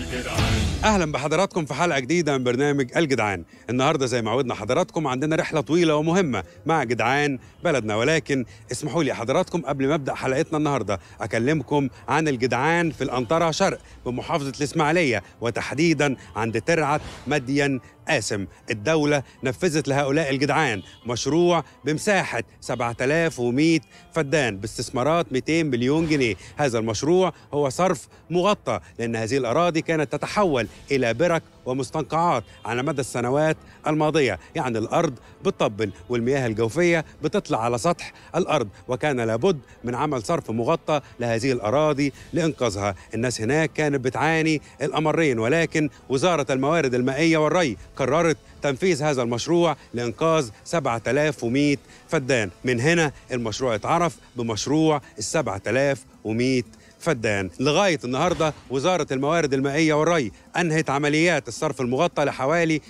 اهلا بحضراتكم في حلقه جديده من برنامج الجدعان النهارده زي ما عودنا حضراتكم عندنا رحله طويله ومهمه مع جدعان بلدنا ولكن اسمحوا لي حضراتكم قبل ما ابدا حلقتنا النهارده اكلمكم عن الجدعان في الانطره شرق بمحافظه الاسماعيليه وتحديدا عند ترعه مدين قاسم الدولة نفذت لهؤلاء الجدعان مشروع بمساحة 7100 فدان باستثمارات 200 مليون جنيه هذا المشروع هو صرف مغطى لأن هذه الأراضي كانت تتحول إلى برك ومستنقعات على مدى السنوات الماضية يعني الأرض بتطبل والمياه الجوفية بتطلع على سطح الأرض وكان لابد من عمل صرف مغطى لهذه الأراضي لإنقاذها الناس هناك كانت بتعاني الأمرين ولكن وزارة الموارد المائية والري قررت تنفيذ هذا المشروع لإنقاذ 7100 فدان من هنا المشروع اتعرف بمشروع ال 7100 فدان لغاية النهاردة وزارة الموارد المائية والري أنهت عمليات الصرف المغطى لحوالي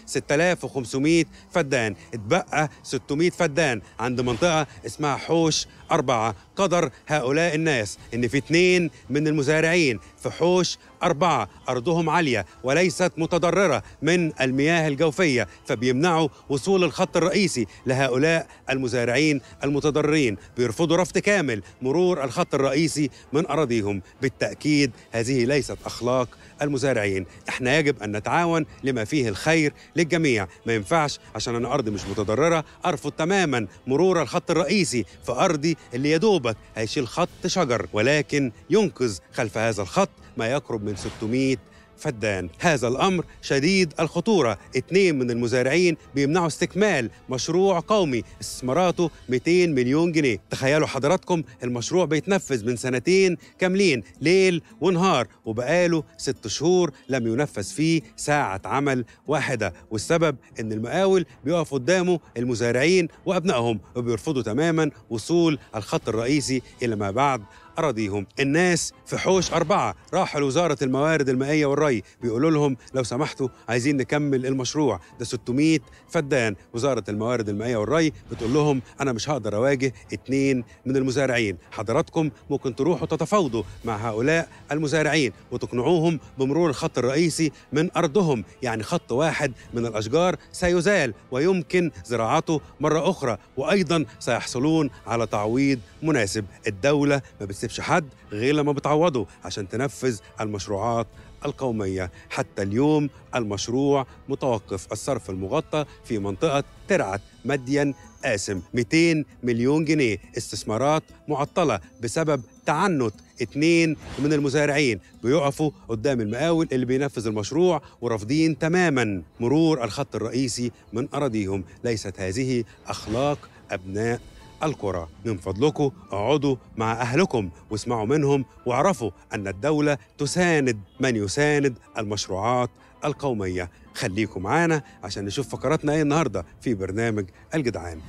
6500 فدان اتبقى 600 فدان عند منطقة اسمها حوش أربعة قدر هؤلاء الناس إن في اثنين من المزارعين في حوش أربعة أرضهم عالية وليست متضررة من المياه الجوفية فبيمنعوا وصول الخط الرئيسي لهؤلاء المزارعين المتضررين بيرفضوا رفض كامل مرور الخط الرئيسي من أراضيهم بالتأكيد هذه ليست أخلاق المزارعين احنا يجب ان نتعاون لما فيه الخير للجميع ما ينفعش عشان انا ارضي مش متضرره ارفض تماما مرور الخط الرئيسي في ارضي اللي يدوبك هيشيل خط شجر ولكن ينقذ خلف هذا الخط ما يقرب من 600 فدان هذا الأمر شديد الخطورة اثنين من المزارعين بيمنعوا استكمال مشروع قومي استثماراته 200 مليون جنيه تخيلوا حضراتكم المشروع بيتنفذ من سنتين كاملين ليل ونهار وبقاله ست شهور لم ينفذ فيه ساعة عمل واحدة والسبب ان المقاول بيقف قدامه المزارعين وابنائهم وبيرفضوا تماما وصول الخط الرئيسي الى ما بعد أراضيهم الناس في حوش أربعة راحوا لوزارة الموارد المائية والري بيقولوا لهم لو سمحتوا عايزين نكمل المشروع ده 600 فدان وزارة الموارد المائية والري بتقول لهم أنا مش هقدر أواجه اتنين من المزارعين حضراتكم ممكن تروحوا تتفاوضوا مع هؤلاء المزارعين وتقنعوهم بمرور الخط الرئيسي من أرضهم يعني خط واحد من الأشجار سيزال ويمكن زراعته مرة أخرى وأيضا سيحصلون على تعويض مناسب الدولة ما بتسيبش حد غير لما بتعوضه عشان تنفذ المشروعات القومية حتى اليوم المشروع متوقف الصرف المغطى في منطقة ترعة مدين قاسم 200 مليون جنيه استثمارات معطلة بسبب تعنت اتنين من المزارعين بيقفوا قدام المقاول اللي بينفذ المشروع ورافضين تماما مرور الخط الرئيسي من أراضيهم ليست هذه أخلاق أبناء القرى من فضلكم اقعدوا مع أهلكم واسمعوا منهم واعرفوا أن الدولة تساند من يساند المشروعات القومية خليكم معانا عشان نشوف فقراتنا ايه النهاردة في برنامج الجدعان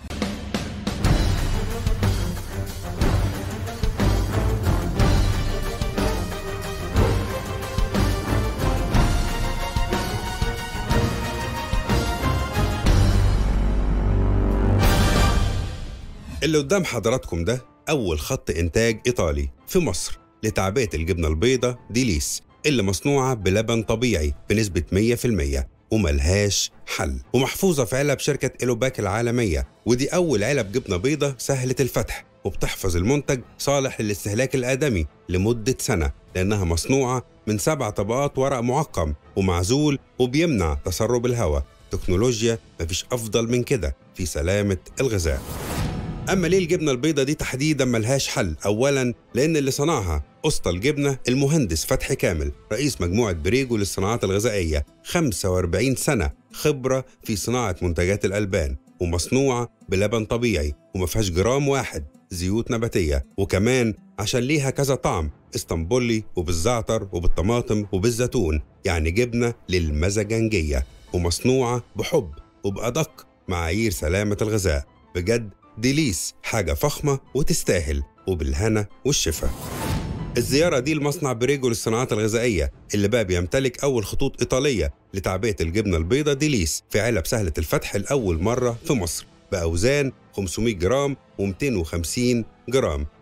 اللي قدام حضراتكم ده أول خط إنتاج إيطالي في مصر لتعبئة الجبنة البيضة ديليس اللي مصنوعة بلبن طبيعي بنسبة 100% وملهاش حل ومحفوظة في علب شركة إيلوباك العالمية ودي أول علب جبنة بيضة سهلة الفتح وبتحفظ المنتج صالح للاستهلاك الآدمي لمدة سنة لأنها مصنوعة من سبع طبقات ورق معقم ومعزول وبيمنع تسرب الهواء تكنولوجيا مفيش أفضل من كده في سلامة الغذاء أما ليه الجبنة البيضة دي تحديدا ملهاش حل؟ أولا لأن اللي صنعها أسطى الجبنة المهندس فتحي كامل رئيس مجموعة بريجو للصناعات الغذائية 45 سنة خبرة في صناعة منتجات الألبان ومصنوعة بلبن طبيعي وما فيهاش جرام واحد زيوت نباتية وكمان عشان ليها كذا طعم اسطنبولي وبالزعتر وبالطماطم وبالزيتون يعني جبنة للمزجنجية ومصنوعة بحب وبأدق معايير سلامة الغذاء بجد ديليس حاجة فخمة وتستاهل وبالهنا والشفا الزيارة دي لمصنع بريجو للصناعات الغذائية اللي بقى بيمتلك أول خطوط إيطالية لتعبئة الجبنة البيضة ديليس في علب سهلة الفتح لأول مرة في مصر بأوزان 500 جرام و250 جرام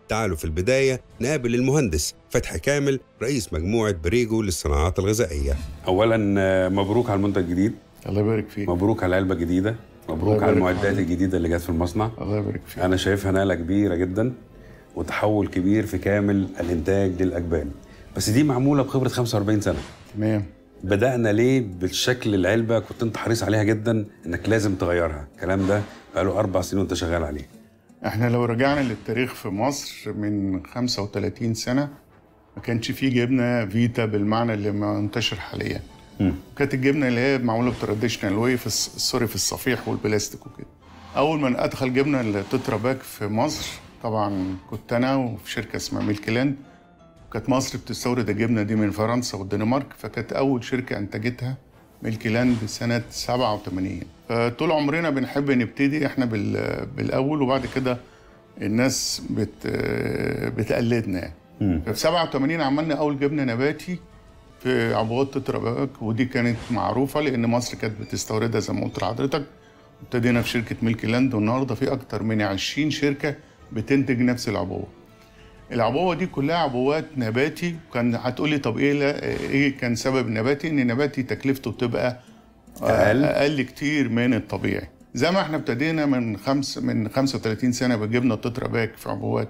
تعالوا في البداية نقابل المهندس فتحي كامل رئيس مجموعة بريجو للصناعات الغذائية أولا آه، مبروك على المنتج الجديد الله يبارك فيك مبروك على العلبة الجديدة مبروك الله على يبارك المعدات فيك. الجديدة اللي جت في المصنع الله يبارك فيك أنا شايفها نقلة كبيرة جدا وتحول كبير في كامل الإنتاج للأجبان بس دي معمولة بخبرة 45 سنة تمام بدأنا ليه بالشكل العلبة كنت أنت حريص عليها جدا إنك لازم تغيرها الكلام ده بقاله أربع سنين وأنت شغال عليه احنا لو رجعنا للتاريخ في مصر من 35 سنة ما كانش فيه جبنة فيتا بالمعنى اللي منتشر حاليا مم. كانت الجبنة اللي هي معمولة بتراديشنال واي في الص- سوري في الصفيح والبلاستيك وكده أول ما ادخل جبنة التترا باك في مصر طبعا كنت أنا وفي شركة اسمها ميلكلاند كانت مصر بتستورد الجبنة دي من فرنسا والدنمارك فكانت أول شركة أنتجتها ميلكلاند سنة 87 فطول عمرنا بنحب نبتدي احنا بال- بالأول وبعد كده الناس بت بتقلدنا يعني. مم. ففي 87 عملنا أول جبنة نباتي في عبوات تترا باك ودي كانت معروفة لأن مصر كانت بتستوردها زي ما قلت لحضرتك ابتدينا في شركة ميلكي لاند والنهاردة في أكتر من 20 شركة بتنتج نفس العبوة العبوة دي كلها عبوات نباتي كان هتقولي طب ايه لا ايه كان سبب النباتي ان النباتي تكلفته بتبقى أقل. اقل كتير من الطبيعي زي ما احنا ابتدينا من خمس من 35 سنه بجبنه تترا باك في عبوات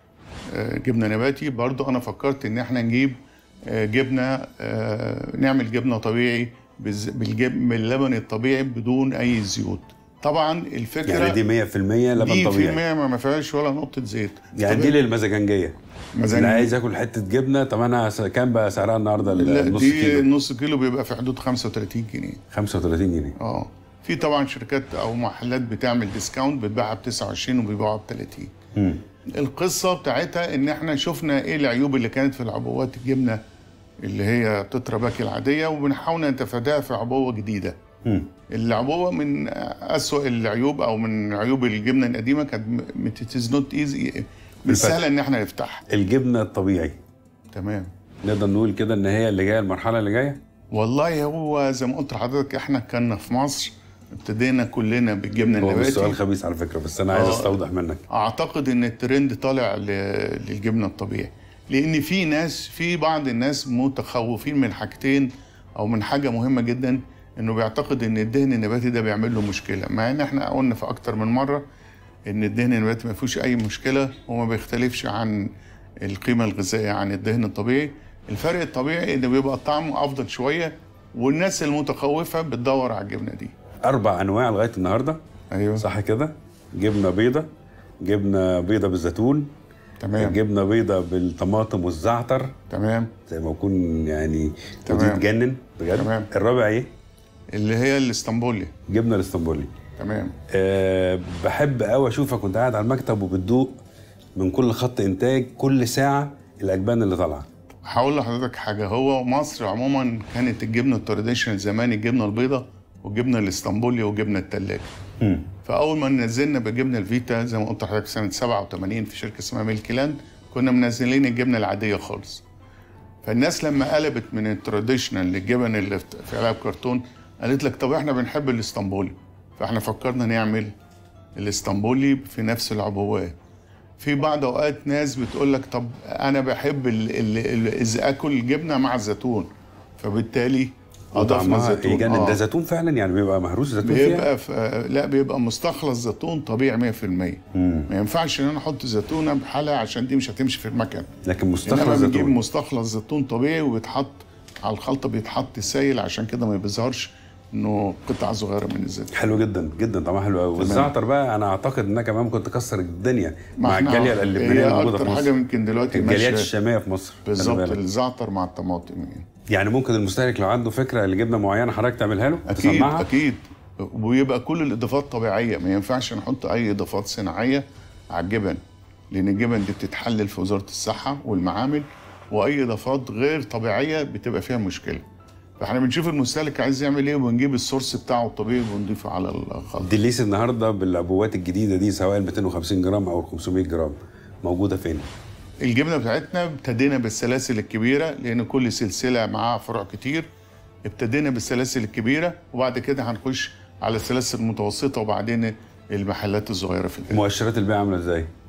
آه، جبنه نباتي برضو انا فكرت ان احنا نجيب آه، جبنه آه، نعمل جبنه طبيعي بالز- بالجب باللبن الطبيعي بدون اي زيوت طبعا الفكره يعني دي 100% لبن دي في طبيعي المية ما ما فيهاش ولا نقطه زيت يعني دي طبيعي. للمزاجنجية مزاجنجية. اللي عايز ياكل حتة جبنة طب أنا س- كام بقى سعرها النهاردة لا النص دي كيلو نص كيلو بيبقى في حدود 35 جنيه 35 جنيه اه في طبعا شركات او محلات بتعمل ديسكاونت بتبيعها ب 29 وبيبيعوها ب 30 مم. القصه بتاعتها ان احنا شفنا ايه العيوب اللي كانت في العبوات الجبنه اللي هي تترا باك العاديه وبنحاول نتفاداها في عبوه جديده مم. العبوه من اسوأ العيوب او من عيوب الجبنه القديمه كانت اتز نوت ايزي مش الفتح. سهله ان احنا نفتحها الجبنة الطبيعي تمام نقدر نقول كده إن هي اللي جاية المرحلة اللي جاية والله هو زي ما قلت لحضرتك احنا كنا في مصر ابتدينا كلنا بالجبنه هو مش النباتي سؤال خبيث على فكرة بس أنا عايز آه. أستوضح منك اعتقد ان الترند طالع ل- للجبنه الطبيعي لان في ناس في بعض الناس متخوفين من حاجتين او من حاجه مهمه جدا انه بيعتقد ان الدهن النباتي ده بيعمل له مشكله مع ان احنا قلنا في اكتر من مره ان الدهن النباتي ما فيهوش اي مشكله وما بيختلفش عن القيمه الغذائيه عن الدهن الطبيعي الفرق الطبيعي ان بيبقى طعمه افضل شويه والناس المتخوفه بتدور على الجبنه دي أربع أنواع لغاية النهاردة ايوه صح كده جبنة بيضة جبنة بيضة بالزيتون تمام جبنة بيضة بالطماطم والزعتر تمام زي ما يكون يعني تمام. ودي تجنن بجد تمام. الرابع ايه؟ اللي هي الاسطنبولي جبنة الاسطنبولي تمام أه بحب قوي اشوفك وانت قاعد على المكتب وبتدوق من كل خط انتاج كل ساعة الاجبان اللي طالعة هقول لحضرتك حاجه هو مصر عموما كانت الجبنه التراديشنال زمان الجبنه البيضاء والجبنه الاسطنبولي والجبنه التلاجة مم. فاول ما نزلنا بالجبنه الفيتا زي ما قلت لحضرتك سنه 87 في شركه اسمها ميلكيلاند كنا منزلين الجبنه العاديه خالص فالناس لما قلبت من التراديشنال للجبن اللي في في علب كرتون قالت لك طب احنا بنحب الاسطنبولي فاحنا فكرنا نعمل الاسطنبولي في نفس العبوات في بعض اوقات ناس بتقول لك طب انا بحب ال ال ال اذا اكل الجبنه مع الزيتون فبالتالي اضفنا وطعمها الزيتون يجنن آه. ده زيتون فعلا يعني بيبقى مهروس زيتون فيها بيبقى في لا بيبقى مستخلص زيتون طبيعي 100% مم. ما ينفعش ان انا احط زيتونه بحالها عشان دي مش هتمشي في المكان لكن انما مستخلص بنجيب زيتون مستخلص زيتون طبيعي وبيتحط على الخلطه بيتحط سايل عشان كده ما بيظهرش انه قطعه صغيره من الزيت حلو جدا جدا طعمها حلو قوي والزعتر بقى انا اعتقد انها كمان ممكن تكسر الدنيا مع إحنا- الجاليه اللبنانيه هي الموجوده في اكتر حاجه مصر يمكن دلوقتي الجاليات ماشيه الشاميه في مصر خلي بالظبط بالك. الزعتر مع الطماطم يعني. يعني ممكن المستهلك لو عنده فكره لجبنه معينه حضرتك تعملها له اكيد تصنعها اكيد ويبقى كل الاضافات طبيعيه ما ينفعش نحط اي اضافات صناعيه على الجبن لان الجبن دي بتتحلل في وزاره الصحه والمعامل واي اضافات غير طبيعيه بتبقى فيها مشكله فاحنا بنشوف المستهلك عايز يعمل ايه وبنجيب السورس بتاعه الطبيعي ونضيفه على الخلطه ديليس النهارده بالعبوات الجديده دي سواء ال 250 جرام او ال 500 جرام موجوده فين؟ الجبنه بتاعتنا ابتدينا بالسلاسل الكبيره لان كل سلسله معاها فروع كتير ابتدينا بالسلاسل الكبيره وبعد كده هنخش على السلاسل المتوسطه وبعدين المحلات الصغيره في البلد مؤشرات البيع عامله ازاي؟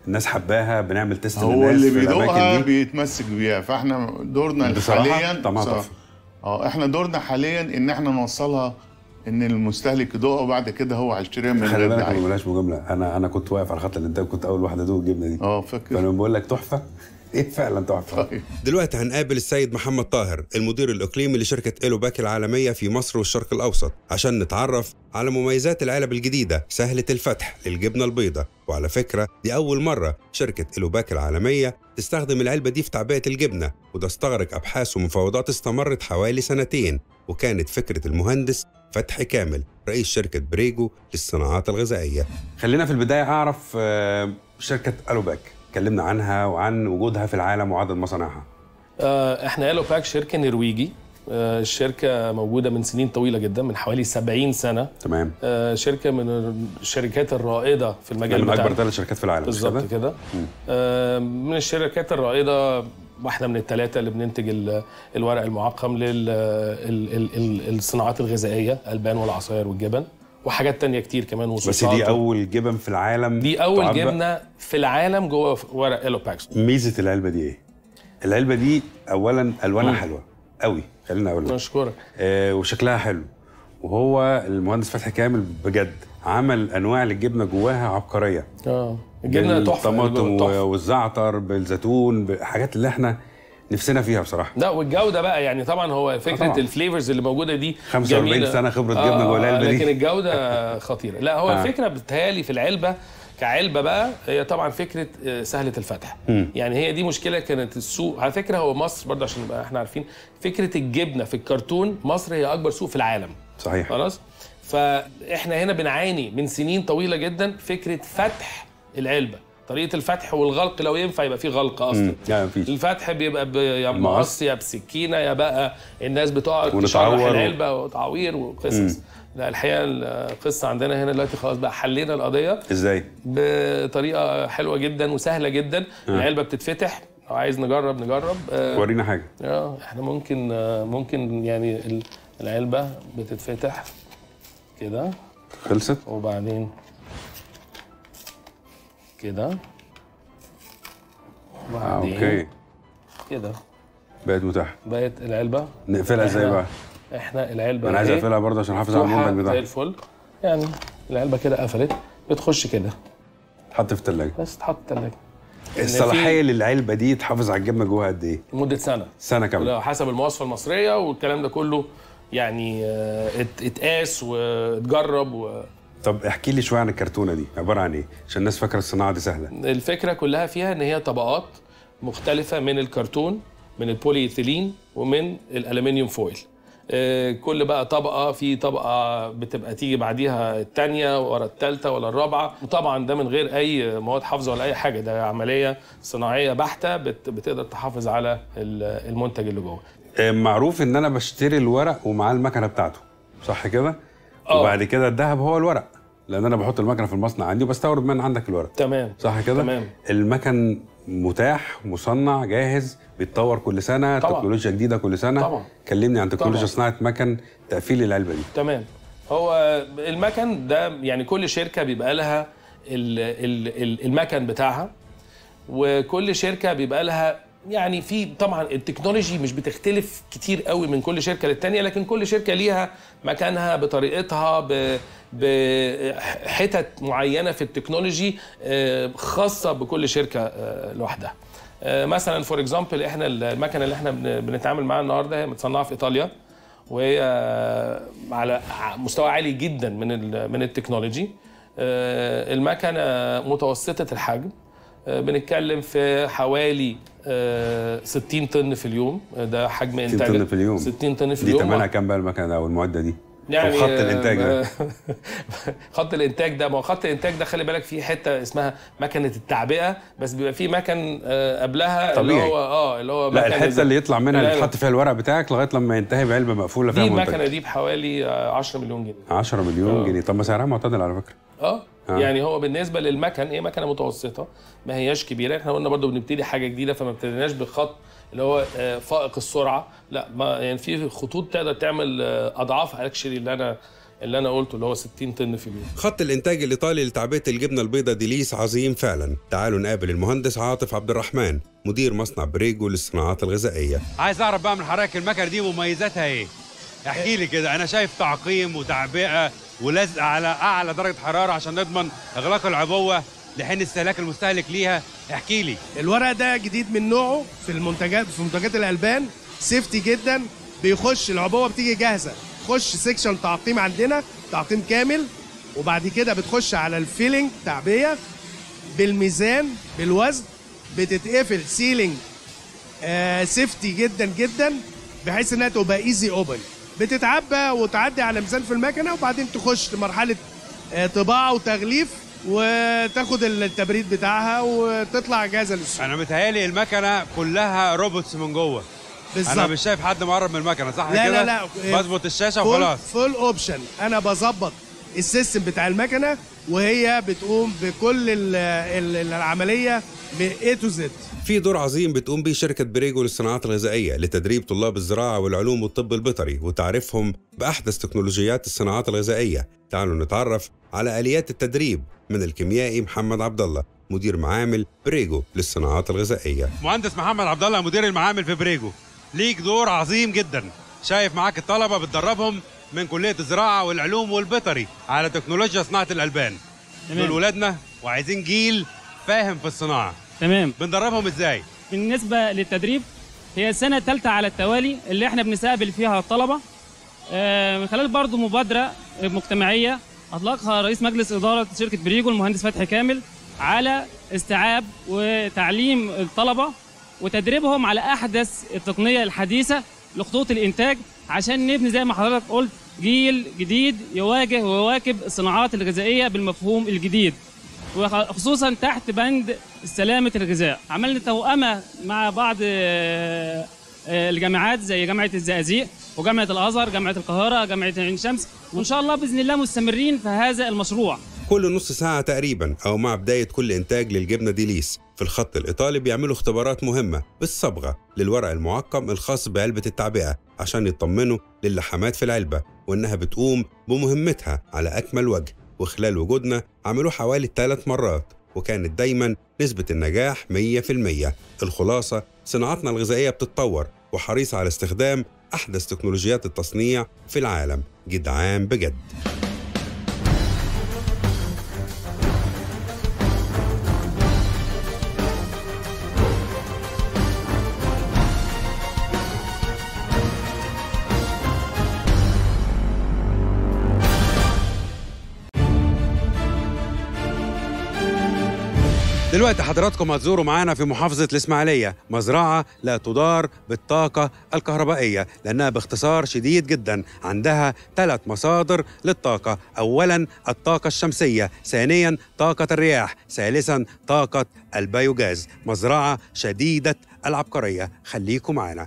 الناس حباها بنعمل تيست هو للناس اللي في بيدوقها الاماكن دي بيتمسك بيها فاحنا دورنا بصراحة حاليا طعمها بصراحة- تحفة. اه احنا دورنا حاليا ان احنا نوصلها ان المستهلك يدوقها وبعد كده هو هيشتريها من خلي غير بالك ما دعايه بقولهاش مجامله انا انا كنت واقف على خط الانتاج كنت اول واحد ادوق الجبنه دي اه فاكر فانا بقول لك تحفه ايه فعلا تحفه طيب دلوقتي هنقابل السيد محمد طاهر المدير الإقليمي لشركة إيلوباك العالمية في مصر والشرق الأوسط عشان نتعرف على مميزات العلب الجديدة سهلة الفتح للجبنة البيضاء وعلى فكرة دي أول مرة شركة إيلوباك العالمية تستخدم العلبة دي في تعبئة الجبنة وده استغرق أبحاث ومفاوضات استمرت حوالي سنتين وكانت فكرة المهندس فتحي كامل رئيس شركة بريجو للصناعات الغذائية خلينا في البداية أعرف آه، شركة ألوباك كلمنا عنها وعن وجودها في العالم وعدد مصانعها آه، احنا الو باك شركه نرويجي آه، الشركه موجوده من سنين طويله جدا من حوالي 70 سنه تمام آه، شركه من الشركات الرائده في المجال من اكبر بتاعنا ثلاث شركات في العالم مش بالظبط كده؟ كده آه، من الشركات الرائده واحده من الثلاثه اللي بننتج ال- الورق المعقم للصناعات الغذائيه البان والعصاير والجبن وحاجات تانية كتير كمان بس وصوصات دي اول جبن في العالم دي اول تعبأ. جبنه في العالم جوه ورق الو باكس ميزه العلبه دي ايه؟ العلبه دي اولا الوانها مم. حلوه قوي خلينا اقول لك نشكرك آه وشكلها حلو وهو المهندس فتحي كامل بجد عمل انواع للجبنه جواها عبقريه اه الجبنه تحفه بالطماطم تحفة. والزعتر بالزيتون بالحاجات اللي احنا نفسنا فيها بصراحه لا والجوده بقى يعني طبعا هو فكره طبعاً. الفليفرز اللي موجوده دي 45 جميلة. سنة خبرة جبنة جوه العلبة دي. لكن الجوده خطيره لا هو آه. الفكره بتهيالي في العلبه كعلبه بقى هي طبعا فكره آه، سهله الفتح مم. يعني هي دي مشكله كانت السوق على فكره هو مصر برضه عشان نبقى احنا عارفين فكره الجبنه في الكرتون مصر هي اكبر سوق في العالم صحيح خلاص فاحنا هنا بنعاني من سنين طويله جدا فكره فتح العلبه طريقه الفتح والغلق لو ينفع يبقى في غلق اصلا مم. لا مفيش الفتح بيبقى ب- يا مقص. بمقص يا بسكينه يا بقى الناس بتقعد ونتعور تشرح و- العلبه وتعوير وقصص لا الحقيقه القصه عندنا هنا دلوقتي خلاص بقى حلينا القضيه ازاي؟ بطريقه حلوه جدا وسهله جدا العلبه بتتفتح لو عايز نجرب نجرب آه، ورينا حاجه اه احنا ممكن آه، ممكن يعني ال- العلبه بتتفتح كده خلصت؟ وبعدين كده آه وبعدين اوكي كده بقت متاحه بقت العلبه نقفلها ازاي إحنا- بقى؟ احنا العلبه انا عايز أهي اقفلها برضه عشان احافظ على مفتوحة المنتج زي بتاعها الفل يعني العلبه كده قفلت بتخش كده تحط في الثلاجه بس تحط الثلاجه الصلاحيه للعلبه دي تحافظ على الجبنه جواها قد ايه؟ لمده سنه سنه كامله لو حسب المواصفه المصريه والكلام ده كله يعني آه، ات- اتقاس واتجرب و... طب احكي لي شويه عن الكرتونه دي عباره عن ايه؟ عشان الناس فاكره الصناعه دي سهله الفكره كلها فيها ان هي طبقات مختلفه من الكرتون من البوليإيثيلين ومن الالومنيوم فويل آه، كل بقى طبقه في طبقه بتبقى تيجي بعديها الثانيه ورا الثالثه ولا الرابعه وطبعا ده من غير اي مواد حافظه ولا اي حاجه ده عمليه صناعيه بحته بت- بتقدر تحافظ على ال- المنتج اللي جوه آه، معروف ان انا بشتري الورق ومعاه المكنه بتاعته صح كده؟ آه. وبعد كده الذهب هو الورق لان انا بحط المكنه في المصنع عندي وبستورد من عندك الورق تمام صح كده؟ تمام. المكن متاح مصنع جاهز بيتطور كل سنه طبعا. تكنولوجيا جديده كل سنه طبعا. كلمني عن تكنولوجيا طبعا. صناعه مكن تقفيل العلبه دي تمام هو المكن ده يعني كل شركه بيبقى لها ال- ال- ال- المكن بتاعها وكل شركه بيبقى لها يعني في طبعا التكنولوجي مش بتختلف كتير قوي من كل شركه للتانيه لكن كل شركه ليها مكانها بطريقتها ب بحتت معينه في التكنولوجي آه، خاصه بكل شركه آه، لوحدها آه، مثلا فور اكزامبل احنا المكنه اللي احنا بن- بنتعامل معاها النهارده هي متصنعه في ايطاليا وهي على مستوى عالي جدا من ال- من التكنولوجي آه، المكنه متوسطه الحجم آه، بنتكلم في حوالي آه، 60 طن في اليوم آه، ده حجم 60 انتاج طن في اليوم 60 طن في دي اليوم ثمنها كام بقى المكنه ده او المعده دي؟ يعني أو خط الانتاج ده آه، خط الانتاج ده ما هو خط الانتاج ده خلي بالك فيه حته اسمها مكنه التعبئه بس بيبقى فيه مكن آه، قبلها اللي طبيعي. هو اه اللي هو لا مكنة الحته اللي يطلع منها اللي لا، لا. تحط فيها الورق بتاعك لغايه لما ينتهي بعلبه مقفوله فيها دي منتج المكنه دي بحوالي آه، 10 مليون جنيه 10 مليون آه. جنيه طب ما سعرها معتدل على فكره اه آه. يعني هو بالنسبه للمكن هي مكنه متوسطه ما هياش كبيره احنا قلنا برضو بنبتدي حاجه جديده فما ابتديناش بخط اللي هو آه، فائق السرعه لا ما يعني في خطوط تقدر تعمل آه، اضعاف اكشلي اللي انا اللي انا قلته اللي هو 60 طن في اليوم خط الإنتاج الإيطالي لتعبئة الجبنة البيضاء ديليس عظيم فعلا تعالوا نقابل المهندس عاطف عبد الرحمن مدير مصنع بريجو للصناعات الغذائية عايز أعرف بقى من حضرتك المكنة دي مميزاتها إيه؟ احكي لي كده أنا شايف تعقيم وتعبئة ولزق على أعلى درجة حرارة عشان نضمن إغلاق العبوة لحين استهلاك المستهلك ليها احكي لي الورق ده جديد من نوعه في المنتجات في منتجات الالبان سيفتي جدا بيخش العبوه بتيجي جاهزه خش سيكشن تعقيم عندنا تعقيم كامل وبعد كده بتخش على الفيلينج تعبيه بالميزان بالوزن بتتقفل سيلينج آه سيفتي جدا جدا بحيث انها تبقى ايزي اوبن بتتعبى وتعدي على ميزان في المكنه وبعدين تخش لمرحله آه طباعه وتغليف وتاخد التبريد بتاعها وتطلع جاهزه للسوق أنا متهيألي المكنة كلها روبوتس من جوه أنا بالظبط مش شايف حد مقرب من المكنة صح لا كده؟ لا لا بظبط الشاشة فول وخلاص فول اوبشن انا بظبط السيستم بتاع المكنه وهي بتقوم بكل ال ال العمليه من A to Z في دور عظيم بتقوم به شركة بريجو للصناعات الغذائية لتدريب طلاب الزراعة والعلوم والطب البيطري وتعريفهم بأحدث تكنولوجيات الصناعات الغذائية تعالوا نتعرف على آليات التدريب من الكيميائي محمد عبد الله مدير معامل بريجو للصناعات الغذائية مهندس محمد عبد الله مدير المعامل في بريجو ليك دور عظيم جدا شايف معاك الطلبة بتدربهم من كلية الزراعة والعلوم والبيطري على تكنولوجيا صناعة الألبان دول تمام ولادنا وعايزين جيل فاهم في الصناعة تمام بندربهم ازاي؟ بالنسبه للتدريب هي السنه الثالثه على التوالي اللي احنا بنستقبل فيها الطلبه آه، من خلال برضو مبادره مجتمعيه اطلقها رئيس مجلس اداره شركه بريجو المهندس فتحي كامل على استيعاب وتعليم الطلبه وتدريبهم على احدث التقنيه الحديثه لخطوط الانتاج عشان نبني زي ما حضرتك قلت جيل جديد يواجه ويواكب الصناعات الغذائيه بالمفهوم الجديد وخصوصا تحت بند سلامه الغذاء عملنا توأمه مع بعض آه، آه، الجامعات زي جامعه الزقازيق وجامعه الازهر جامعه القاهره جامعه عين شمس وان شاء الله باذن الله مستمرين في هذا المشروع كل نص ساعة تقريبا أو مع بداية كل إنتاج للجبنة ديليس في الخط الإيطالي بيعملوا اختبارات مهمة بالصبغة للورق المعقم الخاص بعلبة التعبئة عشان يطمنوا للحمات في العلبة وإنها بتقوم بمهمتها على أكمل وجه وخلال وجودنا عملوه حوالي ثلاث مرات وكانت دايما نسبة النجاح 100% الخلاصة صناعتنا الغذائية بتتطور وحريصة على استخدام أحدث تكنولوجيات التصنيع في العالم جدعان بجد دلوقتي حضراتكم هتزوروا معانا في محافظة الإسماعيلية مزرعة لا تدار بالطاقة الكهربائية لأنها باختصار شديد جدا عندها ثلاث مصادر للطاقة أولا الطاقة الشمسية ثانيا طاقة الرياح ثالثا طاقة البيوجاز مزرعة شديدة العبقرية خليكم معانا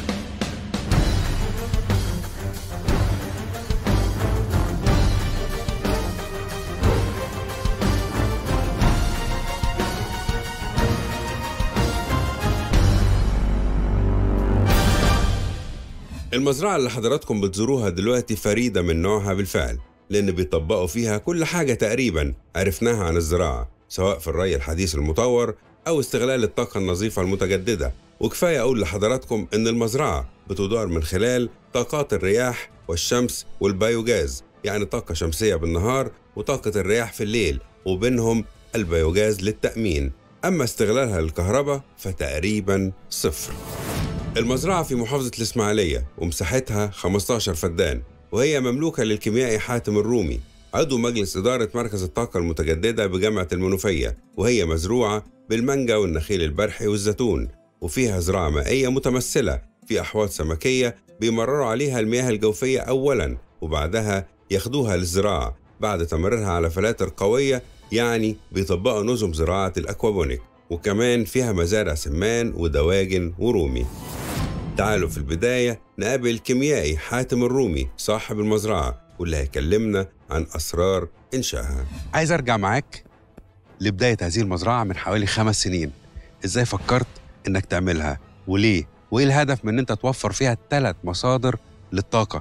المزرعة اللي حضراتكم بتزوروها دلوقتي فريدة من نوعها بالفعل لأن بيطبقوا فيها كل حاجة تقريبا عرفناها عن الزراعة سواء في الري الحديث المطور أو استغلال الطاقة النظيفة المتجددة وكفاية أقول لحضراتكم إن المزرعة بتدار من خلال طاقات الرياح والشمس والبيوجاز يعني طاقة شمسية بالنهار وطاقة الرياح في الليل وبينهم البيوجاز للتأمين أما استغلالها للكهرباء فتقريبا صفر المزرعة في محافظة الإسماعيلية ومساحتها 15 فدان وهي مملوكة للكيميائي حاتم الرومي عضو مجلس إدارة مركز الطاقة المتجددة بجامعة المنوفية وهي مزروعة بالمانجا والنخيل البرحي والزيتون وفيها زراعة مائية متمثلة في أحواض سمكية بيمرروا عليها المياه الجوفية أولاً وبعدها ياخدوها للزراعة بعد تمريرها على فلاتر قوية يعني بيطبقوا نظم زراعة الأكوابونيك وكمان فيها مزارع سمان ودواجن ورومي تعالوا في البداية نقابل الكيميائي حاتم الرومي صاحب المزرعة واللي هيكلمنا عن أسرار إنشائها عايز أرجع معاك لبداية هذه المزرعة من حوالي خمس سنين إزاي فكرت إنك تعملها وليه وإيه الهدف من إن أنت توفر فيها ثلاث مصادر للطاقة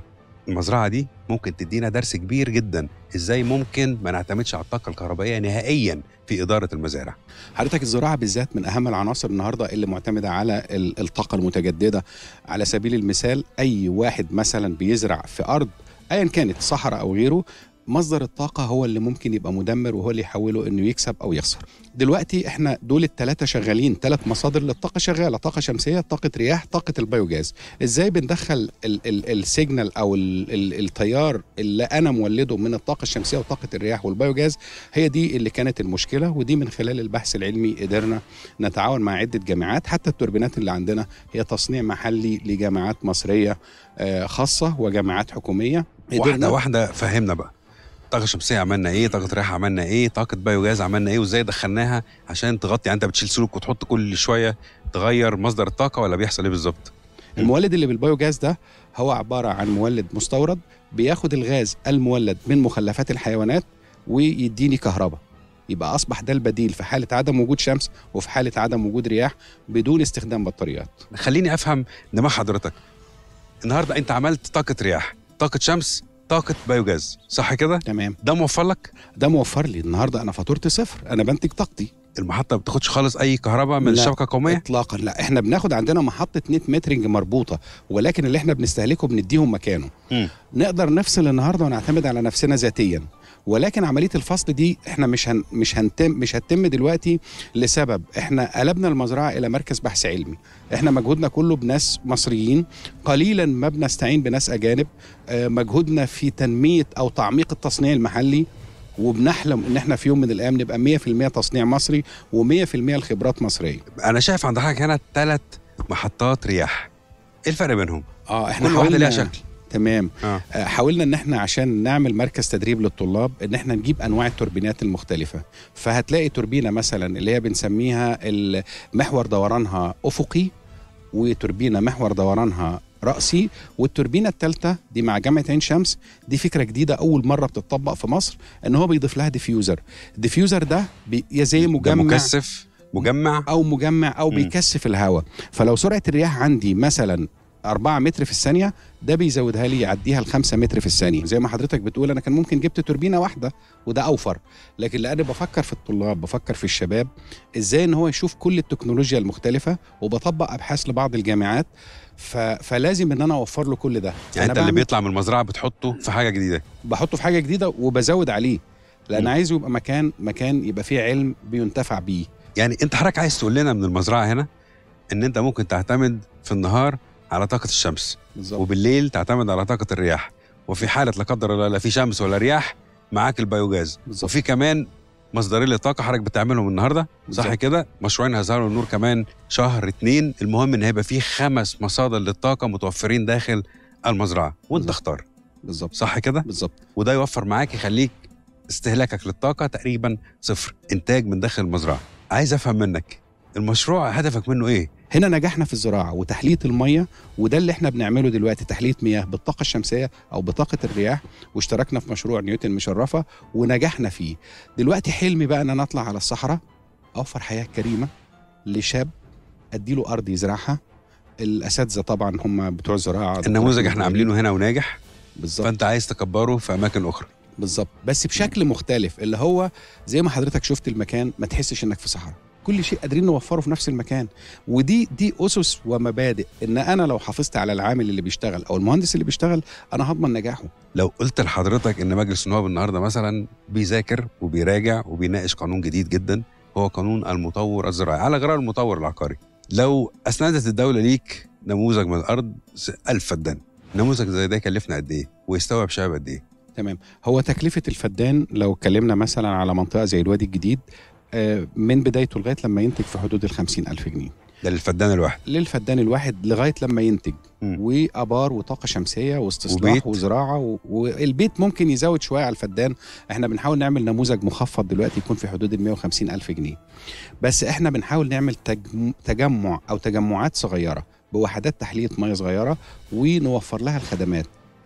المزرعه دي ممكن تدينا درس كبير جدا ازاي ممكن ما نعتمدش على الطاقه الكهربائيه نهائيا في اداره المزارع حضرتك الزراعه بالذات من اهم العناصر النهارده اللي معتمده على ال- الطاقه المتجدده على سبيل المثال اي واحد مثلا بيزرع في ارض ايا كانت صحراء او غيره مصدر الطاقة هو اللي ممكن يبقى مدمر وهو اللي يحوله انه يكسب او يخسر. دلوقتي احنا دول الثلاثة شغالين ثلاث مصادر للطاقة شغالة، طاقة شمسية، طاقة رياح، طاقة البيوجاز. ازاي بندخل ال- ال- السيجنال او ال- ال- التيار اللي انا مولده من الطاقة الشمسية وطاقة الرياح والبيوجاز هي دي اللي كانت المشكلة ودي من خلال البحث العلمي قدرنا نتعاون مع عدة جامعات حتى التوربينات اللي عندنا هي تصنيع محلي لجامعات مصرية آه، خاصة وجامعات حكومية واحده واحده فهمنا بقى طاقه شمسيه عملنا ايه طاقه رياح عملنا ايه طاقه بايوجاز عملنا ايه وازاي دخلناها عشان تغطي يعني انت بتشيل سلوك وتحط كل شويه تغير مصدر الطاقه ولا بيحصل ايه بالظبط المولد اللي بالبيوجاز ده هو عبارة عن مولد مستورد بياخد الغاز المولد من مخلفات الحيوانات ويديني كهرباء يبقى أصبح ده البديل في حالة عدم وجود شمس وفي حالة عدم وجود رياح بدون استخدام بطاريات خليني افهم دماغ حضرتك النهارده انت عملت طاقه رياح طاقه شمس طاقه بايوجاز صح كده تمام ده موفر لك ده موفر لي النهاردة أنا فاتورتي صفر أنا بنتج طاقتي المحطه ما بتاخدش خالص اي كهرباء من لا. الشبكه القوميه اطلاقا لا احنا بناخد عندنا محطه نت مترنج مربوطه ولكن اللي احنا بنستهلكه بنديهم مكانه مم. نقدر نفصل النهارده ونعتمد على نفسنا ذاتيا ولكن عمليه الفصل دي احنا مش هن مش هنتم مش هتتم دلوقتي لسبب احنا قلبنا المزرعه الى مركز بحث علمي احنا مجهودنا كله بناس مصريين قليلا ما بنستعين بناس اجانب آه، مجهودنا في تنميه او تعميق التصنيع المحلي وبنحلم ان احنا في يوم من الايام نبقى 100% تصنيع مصري و100% الخبرات مصريه انا شايف عند حضرتك هنا ثلاث محطات رياح ايه الفرق بينهم اه احنا كل واحده حاولنا ليها شكل تمام اه آه، حاولنا ان احنا عشان نعمل مركز تدريب للطلاب ان احنا نجيب انواع التوربينات المختلفه فهتلاقي توربينه مثلا اللي هي بنسميها ال- محور دورانها افقي وتوربينه محور دورانها رأسي والتوربينه الثالثه دي مع جامعه عين شمس دي فكره جديده اول مره بتطبق في مصر ان هو بيضيف لها ديفيوزر الديفيوزر ده بي يا زي ده مجمع مكثف مجمع او مجمع او مم. بيكثف الهواء فلو سرعه الرياح عندي مثلا 4 متر في الثانيه ده بيزودها لي يعديها ل 5 متر في الثانيه زي ما حضرتك بتقول انا كان ممكن جبت توربينه واحده وده اوفر لكن لاني بفكر في الطلاب بفكر في الشباب ازاي ان هو يشوف كل التكنولوجيا المختلفه وبطبق ابحاث لبعض الجامعات ف... فلازم ان انا اوفر له كل ده يعني أنا انت اللي بعمل- بيطلع من المزرعه بتحطه في حاجه جديده بحطه في حاجه جديده وبزود عليه لان مم. عايزه يبقى مكان مكان يبقى فيه علم بينتفع بيه يعني انت حضرتك عايز تقول لنا من المزرعه هنا ان انت ممكن تعتمد في النهار على طاقه الشمس بالظبط وبالليل تعتمد على طاقه الرياح وفي حاله لا قدر الله لا في شمس ولا رياح معاك البيوجاز بالظبط وفي كمان مصدرين للطاقه حضرتك بتعملهم النهارده صح بالظبط. كده مشروعين هيظهروا النور كمان شهر اتنين المهم ان هيبقى في خمس مصادر للطاقه متوفرين داخل المزرعه وانت بالظبط. اختار بالظبط صح كده بالظبط وده يوفر معاك يخليك استهلاكك للطاقه تقريبا صفر انتاج من داخل المزرعه عايز افهم منك المشروع هدفك منه ايه هنا نجحنا في الزراعه وتحليه الميه وده اللي احنا بنعمله دلوقتي تحليه مياه بالطاقه الشمسيه او بطاقه الرياح واشتركنا في مشروع نيوتن مشرفه ونجحنا فيه دلوقتي حلمي بقى ان انا اطلع على الصحراء اوفر حياه كريمه لشاب اديله ارض يزرعها الاساتذه طبعا هم بتوع الزراعه النموذج احنا عاملينه هنا وناجح بالظبط فانت عايز تكبره في اماكن اخرى بالظبط بس بشكل مختلف اللي هو زي ما حضرتك شفت المكان ما تحسش انك في صحراء كل شيء قادرين نوفره في نفس المكان ودي دي اسس ومبادئ ان انا لو حافظت على العامل اللي بيشتغل او المهندس اللي بيشتغل انا هضمن نجاحه لو قلت لحضرتك ان مجلس النواب النهارده مثلا بيذاكر وبيراجع وبيناقش قانون جديد جدا هو قانون المطور الزراعي على غرار المطور العقاري لو اسندت الدوله ليك نموذج من الارض 1000 فدان نموذج زي ده يكلفنا قد ايه ويستوعب شباب قد ايه تمام هو تكلفه الفدان لو اتكلمنا مثلا على منطقه زي الوادي الجديد آه، من بدايته لغايه لما ينتج في حدود ال ألف جنيه ده للفدان الواحد للفدان الواحد لغايه لما ينتج مم. وابار وطاقه شمسيه واستصلاح وبيت. وزراعه و... والبيت ممكن يزود شويه على الفدان احنا بنحاول نعمل نموذج مخفض دلوقتي يكون في حدود ال 150 الف جنيه بس احنا بنحاول نعمل تجم... تجمع او تجمعات صغيره بوحدات تحليه ميه صغيره ونوفر لها الخدمات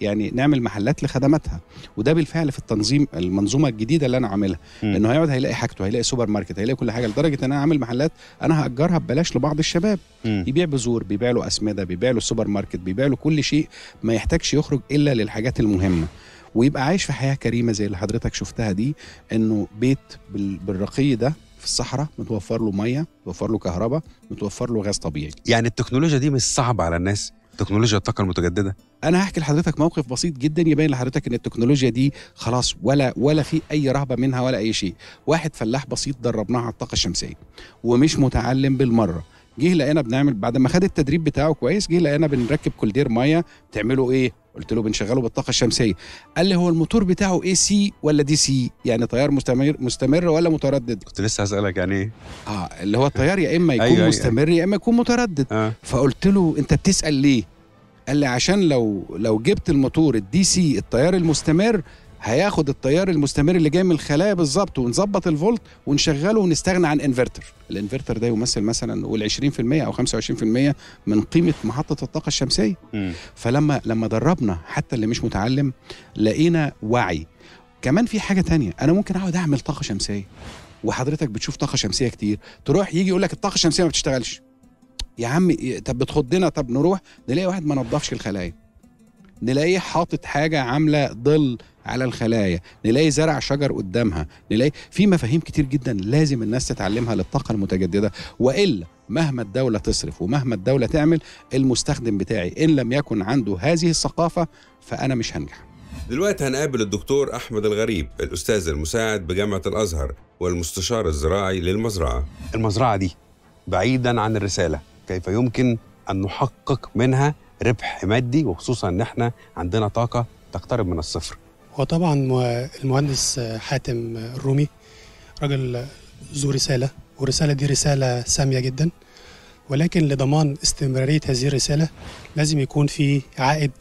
يعني نعمل محلات لخدماتها وده بالفعل في التنظيم المنظومه الجديده اللي انا عاملها مم. انه هيقعد هيلاقي حاجته هيلاقي سوبر ماركت هيلاقي كل حاجه لدرجه ان انا عامل محلات انا هاجرها ببلاش لبعض الشباب مم. يبيع بذور بيبيع له اسمده بيبيع له السوبر ماركت بيبيع له كل شيء ما يحتاجش يخرج الا للحاجات المهمه ويبقى عايش في حياه كريمه زي اللي حضرتك شفتها دي انه بيت بال- بالرقي ده في الصحراء متوفر له ميه متوفر له كهرباء متوفر له غاز طبيعي يعني التكنولوجيا دي مش صعبه على الناس تكنولوجيا الطاقه المتجدده انا هحكي لحضرتك موقف بسيط جدا يبين لحضرتك ان التكنولوجيا دي خلاص ولا ولا في اي رهبه منها ولا اي شيء واحد فلاح بسيط دربناه على الطاقه الشمسيه ومش متعلم بالمره جه لقينا بنعمل بعد ما خد التدريب بتاعه كويس جه لقينا بنركب كولدير ميه تعملوا ايه قلت له بنشغله بالطاقه الشمسيه قال لي هو الموتور بتاعه اي سي ولا دي سي يعني تيار مستمر مستمر ولا متردد كنت لسه هسالك يعني ايه اه اللي هو التيار يا اما يكون أيوة، أيوة. مستمر يا اما يكون متردد اه فقلت له انت بتسال ليه قال لي عشان لو لو جبت الموتور الدي سي التيار المستمر هياخد التيار المستمر اللي جاي من الخلايا بالظبط ونظبط الفولت ونشغله ونستغنى عن انفرتر الانفرتر ده يمثل مثلا نقول 20% او 25% من قيمه محطه الطاقه الشمسيه مم. فلما لما دربنا حتى اللي مش متعلم لقينا وعي كمان في حاجه تانية انا ممكن اقعد اعمل طاقه شمسيه وحضرتك بتشوف طاقه شمسيه كتير تروح يجي يقول لك الطاقه الشمسيه ما بتشتغلش يا عم طب بتخضنا طب نروح نلاقي واحد ما نضفش الخلايا نلاقيه حاطط حاجه عامله ظل على الخلايا نلاقي زرع شجر قدامها نلاقي في مفاهيم كتير جدا لازم الناس تتعلمها للطاقه المتجدده والا مهما الدوله تصرف ومهما الدوله تعمل المستخدم بتاعي ان لم يكن عنده هذه الثقافه فانا مش هنجح دلوقتي هنقابل الدكتور أحمد الغريب الأستاذ المساعد بجامعة الأزهر والمستشار الزراعي للمزرعة المزرعة دي بعيدا عن الرسالة كيف يمكن أن نحقق منها ربح مادي وخصوصا أن احنا عندنا طاقة تقترب من الصفر هو طبعا مو- المهندس حاتم الرومي راجل ذو رسالة والرسالة دي رسالة سامية جدا ولكن لضمان استمرارية هذه الرسالة لازم يكون في عائد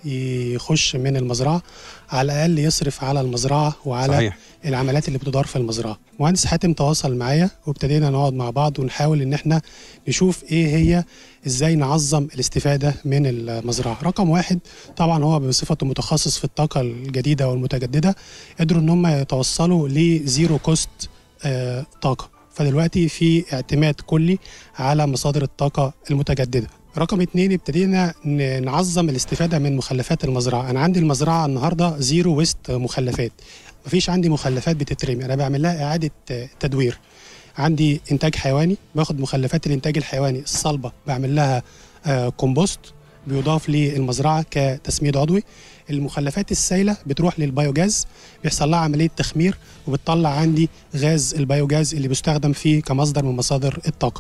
يخش من المزرعة على الأقل يصرف على المزرعة وعلى صحيح العمليات اللي بتدار في المزرعه مهندس حاتم تواصل معايا وابتدينا نقعد مع بعض ونحاول ان احنا نشوف ايه هي ازاي نعظم الاستفاده من المزرعه رقم واحد طبعا هو بصفته متخصص في الطاقه الجديده والمتجدده قدروا ان هم يتوصلوا لزيرو كوست آه، طاقه فدلوقتي في اعتماد كلي على مصادر الطاقه المتجدده رقم اتنين ابتدينا ن- نعظم الاستفاده من مخلفات المزرعه انا عندي المزرعه النهارده زيرو ويست مخلفات مفيش عندي مخلفات بتترمي انا بعمل لها اعاده آه، تدوير عندي انتاج حيواني باخد مخلفات الانتاج الحيواني الصلبه بعمل لها آه، كومبوست بيضاف للمزرعه كتسميد عضوي المخلفات السائله بتروح للبيوجاز بيحصل لها عمليه تخمير وبتطلع عندي غاز البيوجاز اللي بيستخدم فيه كمصدر من مصادر الطاقه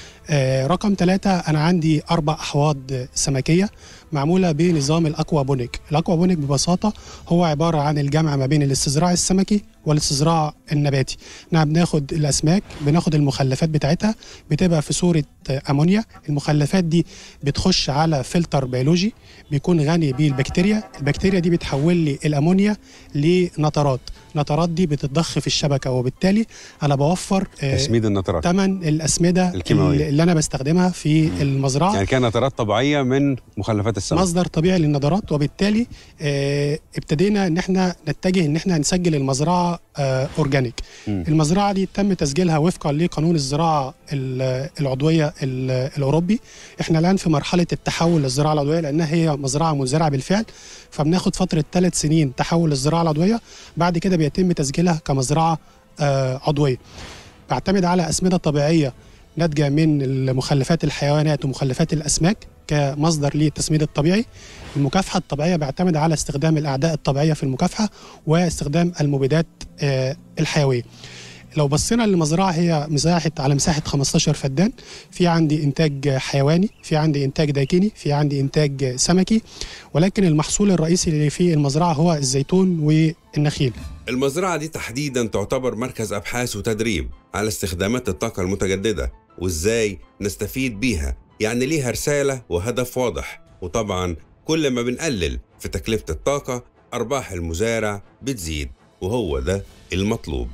آه، رقم ثلاثة أنا عندي أربع أحواض سمكية معمولة بنظام الأكوابونيك الأكوابونيك ببساطة هو عبارة عن الجمع ما بين الاستزراع السمكي والاستزراع النباتي نعم بناخد الأسماك بناخد المخلفات بتاعتها بتبقى في صورة آه، أمونيا المخلفات دي بتخش على فلتر بيولوجي بيكون غني بالبكتيريا البكتيريا دي بتحول لي الأمونيا لنترات النترات دي بتتضخ في الشبكة وبالتالي أنا بوفر آه، تسميد النترات ثمن الاسمده الكيماوية. اللي انا بستخدمها في المزرعه يعني كان نترات طبيعية من مخلفات السمك مصدر طبيعي للنضارات وبالتالي آه، ابتدينا ان احنا نتجه ان احنا نسجل المزرعه آه، اورجانيك مم. المزرعه دي تم تسجيلها وفقا لقانون الزراعه ال- العضويه ال- الاوروبي احنا الان في مرحله التحول للزراعه العضويه لانها هي مزرعه منزرعه بالفعل فبناخد فتره ثلاث سنين تحول للزراعه العضويه بعد كده بيتم تسجيلها كمزرعه آه، عضويه بعتمد على اسمده طبيعيه ناتجه من المخلفات الحيوانات ومخلفات الاسماك كمصدر للتسميد الطبيعي المكافحه الطبيعيه بيعتمد على استخدام الاعداء الطبيعيه في المكافحه واستخدام المبيدات آه، الحيويه لو بصينا للمزرعه هي مساحه على مساحه 15 فدان في عندي انتاج حيواني في عندي انتاج داكني في عندي انتاج سمكي ولكن المحصول الرئيسي اللي في المزرعه هو الزيتون والنخيل المزرعة دي تحديدا تعتبر مركز أبحاث وتدريب على استخدامات الطاقة المتجددة وإزاي نستفيد بيها يعني ليها رسالة وهدف واضح وطبعا كل ما بنقلل في تكلفة الطاقة أرباح المزارع بتزيد وهو ده المطلوب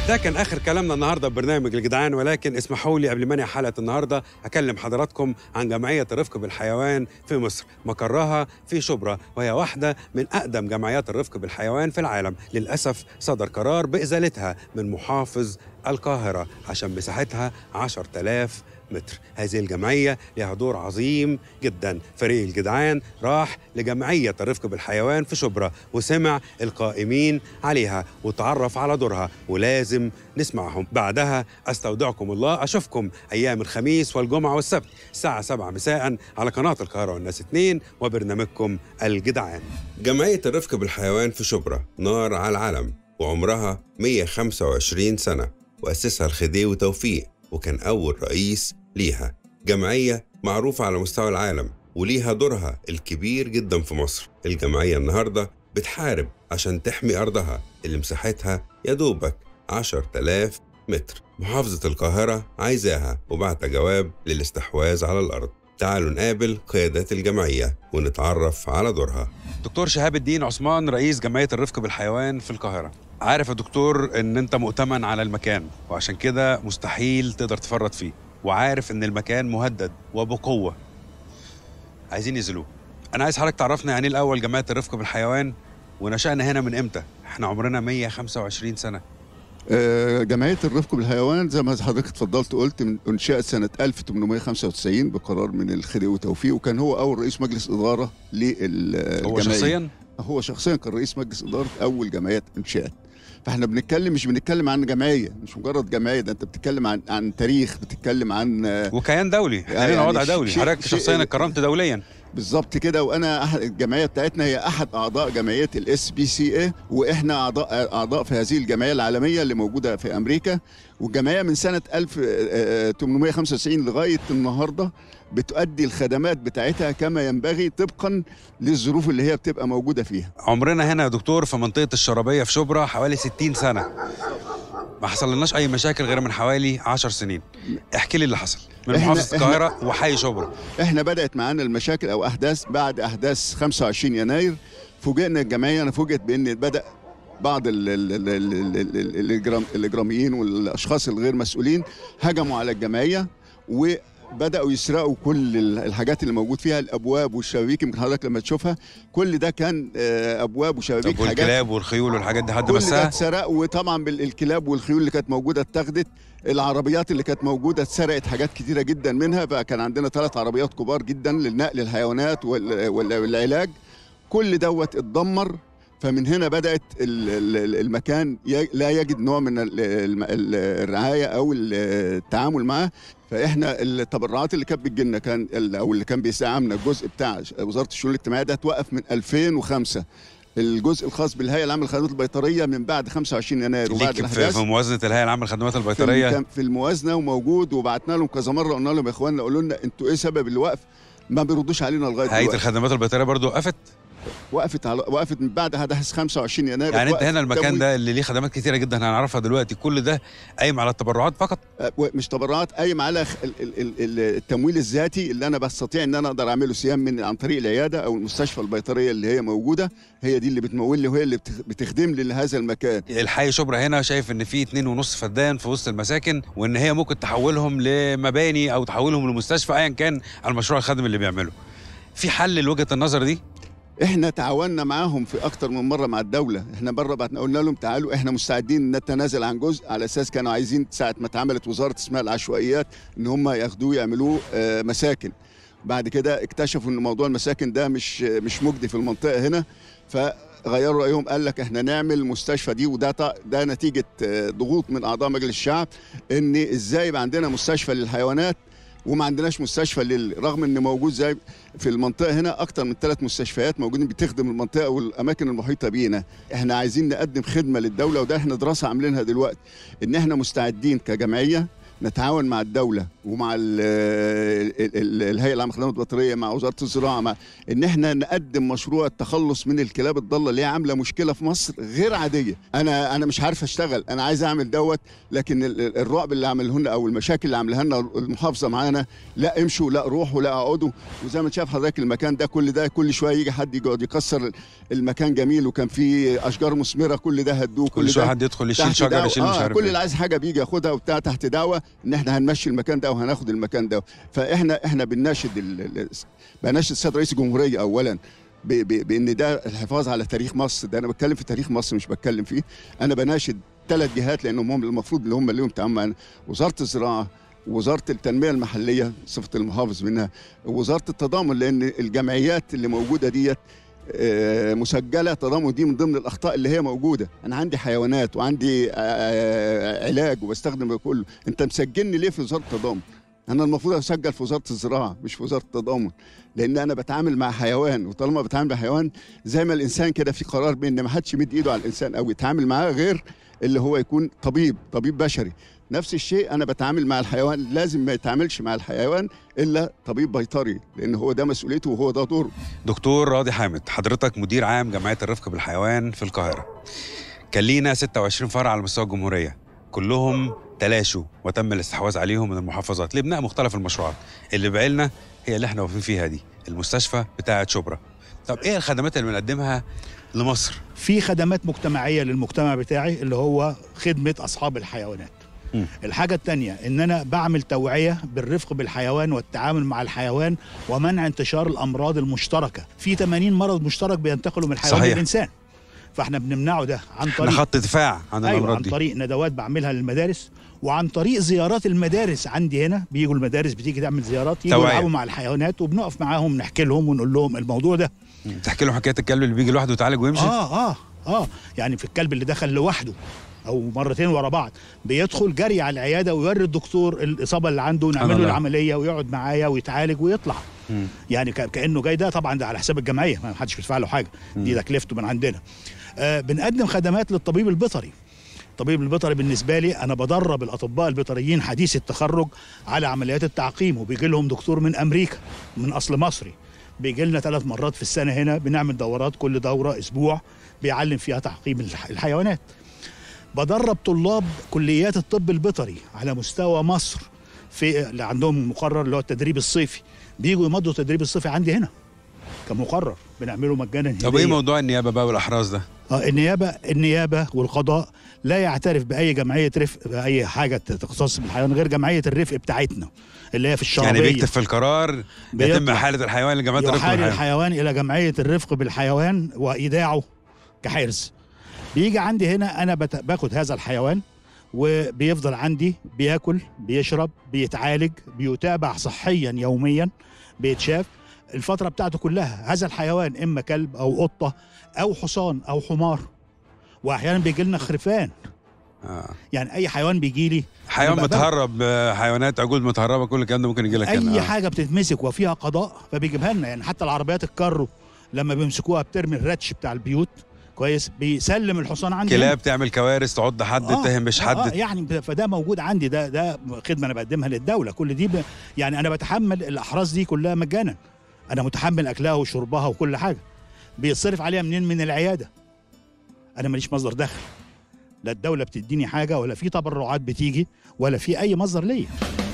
ده كان اخر كلامنا النهارده ببرنامج الجدعان ولكن اسمحوا لي قبل ما انهي حلقه النهارده اكلم حضراتكم عن جمعيه الرفق بالحيوان في مصر مقرها في شبرا وهي واحده من اقدم جمعيات الرفق بالحيوان في العالم للاسف صدر قرار بازالتها من محافظ القاهره عشان مساحتها 10000 متر هذه الجمعية لها دور عظيم جدا فريق الجدعان راح لجمعية الرفق بالحيوان في شبرا وسمع القائمين عليها وتعرف على دورها ولازم نسمعهم بعدها أستودعكم الله أشوفكم أيام الخميس والجمعة والسبت الساعة 7 مساء على قناة القاهرة والناس 2 وبرنامجكم الجدعان جمعية الرفق بالحيوان في شبرا نار على العالم وعمرها 125 سنة وأسسها الخديوي توفيق وكان أول رئيس ليها جمعية معروفة على مستوى العالم وليها دورها الكبير جدا في مصر الجمعية النهاردة بتحارب عشان تحمي أرضها اللي مساحتها يا دوبك 10000 متر محافظة القاهرة عايزاها وبعت جواب للاستحواذ على الأرض تعالوا نقابل قيادات الجمعية ونتعرف على دورها دكتور شهاب الدين عثمان رئيس جمعية الرفق بالحيوان في القاهرة عارف يا دكتور ان انت مؤتمن على المكان وعشان كده مستحيل تقدر تفرط فيه وعارف ان المكان مهدد وبقوه عايزين ينزلوه انا عايز حضرتك تعرفنا يعني ايه الاول جمعيه الرفق بالحيوان ونشأنا هنا من امتى احنا عمرنا 125 سنه آه، جمعية الرفق بالحيوان زي ما حضرتك اتفضلت قلت من انشأت سنة 1895 بقرار من الخديوي توفيق وكان هو أول رئيس مجلس إدارة للجمعية هو شخصيا هو شخصيا كان رئيس مجلس إدارة أول جمعيات انشأت فاحنا بنتكلم مش بنتكلم عن جمعية مش مجرد جمعية ده انت بتتكلم عن عن تاريخ بتتكلم عن آه، وكيان دولي احنا يعني لنا وضع شيء- دولي شيء- حضرتك شيء- شخصيا اتكرمت دوليا بالظبط كده وانا أحد الجمعيه بتاعتنا هي احد اعضاء جمعيه الاس بي سي اي واحنا اعضاء اعضاء في هذه الجمعيه العالميه اللي موجوده في امريكا والجمعيه من سنه 1895 لغايه النهارده بتؤدي الخدمات بتاعتها كما ينبغي طبقا للظروف اللي هي بتبقى موجوده فيها عمرنا هنا يا دكتور في منطقه الشرابيه في شبرا حوالي 60 سنه ما حصل لناش اي مشاكل غير من حوالي 10 سنين احكي لي اللي حصل من إحنا- محافظه إحنا- القاهره وحي شبرا احنا بدات معانا المشاكل او احداث بعد احداث 25 يناير فوجئنا الجمعيه انا فوجئت بان بدا بعض ال- ال- ال- ال- ال- ال- الإجرام الاجراميين والاشخاص الغير مسؤولين هجموا على الجمعيه وبداوا يسرقوا كل ال- الحاجات اللي موجود فيها الابواب والشبابيك يمكن حضرتك لما تشوفها كل ده كان آه، ابواب وشبابيك طب حاجات والكلاب والخيول والحاجات دي حد كل ده مسها اتسرق وطبعا بالكلاب والخيول اللي كانت موجوده اتاخدت العربيات اللي كانت موجوده اتسرقت حاجات كتيره جدا منها فكان عندنا ثلاث عربيات كبار جدا للنقل الحيوانات وال- وال- والعلاج كل دوت اتدمر فمن هنا بدات ال- ال- المكان ي- لا يجد نوع من ال- الم- ال- الرعايه او ال- التعامل معه فاحنا التبرعات اللي كانت بتجيلنا كان ال- او اللي كان بيساعدنا الجزء بتاع وزاره الشؤون الاجتماعيه ده توقف من 2005 الجزء الخاص بالهيئه العامه للخدمات البيطريه من بعد 25 يناير وبعد ليك في, الاحداث في موازنه الهيئه العامه للخدمات في, البيطريه كان في الموازنه وموجود وبعتنا لهم كذا مره قلنا لهم يا اخوانا قولوا لنا انتوا ايه سبب الوقف ما بيردوش علينا لغايه هيئه دلوقتي الخدمات البيطريه برضو وقفت وقفت على وقفت من بعد حدث 25 يناير يعني انت وقف هنا المكان التمويل. ده اللي ليه خدمات كتيره جدا هنعرفها دلوقتي كل ده قايم على التبرعات فقط آه، مش تبرعات قايم على خ- ال- ال- ال- ال- التمويل الذاتي اللي انا بستطيع ان انا اقدر اعمله سيام من عن طريق العياده او المستشفى البيطريه اللي هي موجوده هي دي اللي بتمول لي وهي اللي بتخ- بتخدم لي لهذا المكان الحي شبرا هنا شايف ان في اتنين ونص فدان في وسط المساكن وان هي ممكن تحولهم لمباني او تحولهم لمستشفى ايا كان على المشروع الخدمي اللي بيعمله في حل لوجهه النظر دي احنا تعاوننا معاهم في اكتر من مره مع الدوله احنا بره بعتنا قلنا لهم تعالوا احنا مستعدين نتنازل عن جزء على اساس كانوا عايزين ساعه ما اتعملت وزاره اسمها العشوائيات ان هم ياخدوه يعملوه آه، مساكن بعد كده اكتشفوا ان موضوع المساكن ده مش مش مجدي في المنطقه هنا فغيروا رايهم قال لك احنا نعمل مستشفى دي وده ط- ده نتيجه آه، ضغوط من اعضاء مجلس الشعب ان ازاي يبقى عندنا مستشفى للحيوانات وما عندناش مستشفى لل... رغم ان موجود زي في المنطقه هنا اكتر من ثلاث مستشفيات موجودين بتخدم المنطقه والاماكن المحيطه بينا احنا عايزين نقدم خدمه للدوله وده احنا دراسه عاملينها دلوقتي ان احنا مستعدين كجمعيه نتعاون مع الدوله ومع ال ال ال الهيئه العامه للخدمات البيطريه مع وزاره الزراعه مع ان احنا نقدم مشروع التخلص من الكلاب الضاله اللي هي عامله مشكله في مصر غير عاديه انا انا مش عارف اشتغل انا عايز اعمل دوت لكن ال- ال- الرعب اللي عمله لنا او المشاكل اللي عملها لنا المحافظه معانا لا امشوا لا روحوا لا اقعدوا وزي ما انت شايف حضرتك المكان ده كل ده كل شويه يجي حد يقعد يكسر المكان جميل وكان فيه اشجار مثمره كل ده هدوه كل شويه حد يدخل يشيل تحت شجر دعوة. يشيل مش آه عارف كل إيه. اللي عايز حاجه بيجي ياخدها وبتاع تحت دعوه ان احنا هنمشي المكان ده وهناخد المكان ده فاحنا احنا بنناشد ال- ال- بناشد السيد رئيس الجمهوريه اولا ب- ب- بان ده الحفاظ على تاريخ مصر ده انا بتكلم في تاريخ مصر مش بتكلم فيه انا بناشد ثلاث جهات لانهم هم المفروض اللي هم اللي لهم تعامل معانا وزاره الزراعه وزاره التنميه المحليه صفه المحافظ منها وزاره التضامن لان الجمعيات اللي موجوده ديت آه، مسجله تضامن دي من ضمن الاخطاء اللي هي موجوده انا عندي حيوانات وعندي آه، علاج وبستخدم ده كله انت مسجلني ليه في وزاره التضامن انا المفروض اسجل في وزاره الزراعه مش في وزاره التضامن لان انا بتعامل مع حيوان وطالما بتعامل مع حيوان زي ما الانسان كده في قرار بان ما حدش يمد ايده على الانسان او يتعامل معاه غير اللي هو يكون طبيب طبيب بشري نفس الشيء انا بتعامل مع الحيوان لازم ما يتعاملش مع الحيوان الا طبيب بيطري لان هو ده مسؤوليته وهو ده دوره دكتور راضي حامد حضرتك مدير عام جمعيه الرفق بالحيوان في القاهره كان لينا 26 فرع على مستوى الجمهوريه كلهم تلاشوا وتم الاستحواذ عليهم من المحافظات لبناء مختلف المشروعات اللي بعلنا هي اللي احنا واقفين فيها دي المستشفى بتاعه شبرا طب ايه الخدمات اللي بنقدمها لمصر في خدمات مجتمعيه للمجتمع بتاعي اللي هو خدمه اصحاب الحيوانات م. الحاجة التانية إن أنا بعمل توعية بالرفق بالحيوان والتعامل مع الحيوان ومنع انتشار الأمراض المشتركة في 80 مرض مشترك بينتقلوا من الحيوان صحيح. للإنسان فاحنا بنمنعه ده عن احنا طريق خط دفاع عن أيوة الامراض عن دي طريق ندوات بعملها للمدارس وعن طريق زيارات المدارس عندي هنا بيجوا المدارس بتيجي تعمل زيارات يجوا توعية. يلعبوا مع الحيوانات وبنقف معاهم نحكي لهم ونقول لهم الموضوع ده تحكي لهم حكايه الكلب اللي بيجي لوحده يتعالج ويمشي اه اه اه يعني في الكلب اللي دخل لوحده او مرتين ورا بعض بيدخل جري على العياده ويوري الدكتور الاصابه اللي عنده نعمل له الله. العمليه ويقعد معايا ويتعالج ويطلع مم. يعني ك- كانه جاي ده طبعا ده على حساب الجمعيه ما حدش بيدفع له حاجه دي تكلفته من عندنا آه بنقدم خدمات للطبيب البيطري الطبيب البيطري بالنسبه لي انا بدرب الاطباء البيطريين حديث التخرج على عمليات التعقيم وبيجي لهم دكتور من امريكا من اصل مصري بيجي لنا ثلاث مرات في السنه هنا بنعمل دورات كل دوره اسبوع بيعلم فيها تعقيم الح- الحيوانات بدرب طلاب كليات الطب البيطري على مستوى مصر في اللي عندهم مقرر اللي هو التدريب الصيفي بيجوا يمضوا التدريب الصيفي عندي هنا كمقرر بنعمله مجانا طب ايه هدية. موضوع النيابه بقى والاحراز ده آه، النيابه النيابه والقضاء لا يعترف باي جمعيه رفق باي حاجه تختص بالحيوان غير جمعيه الرفق بتاعتنا اللي هي في الشعبيه يعني بيكتب في القرار يتم بيطلع. حاله الحيوان لجماعه الرفق يحال بالحيوان الحيوان الى جمعيه الرفق بالحيوان وايداعه كحرز بيجي عندي هنا انا بت- باخد هذا الحيوان وبيفضل عندي بياكل بيشرب بيتعالج بيتابع صحيا يوميا بيتشاف الفتره بتاعته كلها هذا الحيوان اما كلب او قطه او حصان او حمار واحيانا بيجي لنا خرفان آه. يعني اي حيوان بيجي لي حيوان ببقى بقى. متهرب آه، حيوانات عجول متهربه كل الكلام ده ممكن يجي لك هنا. اي آه. حاجه بتتمسك وفيها قضاء فبيجيبها لنا يعني حتى العربيات الكارو لما بيمسكوها بترمي الراتش بتاع البيوت كويس بيسلم الحصان عندي هنا. كلاب تعمل كوارث تعض حد آه، تتهم مش آه، حد آه يعني فده موجود عندي ده ده خدمه انا بقدمها للدوله كل دي ب... يعني انا بتحمل الاحراز دي كلها مجانا انا متحمل اكلها وشربها وكل حاجه بيتصرف عليها منين من العياده انا ماليش مصدر دخل لا الدوله بتديني حاجه ولا في تبرعات بتيجي ولا في اي مصدر ليا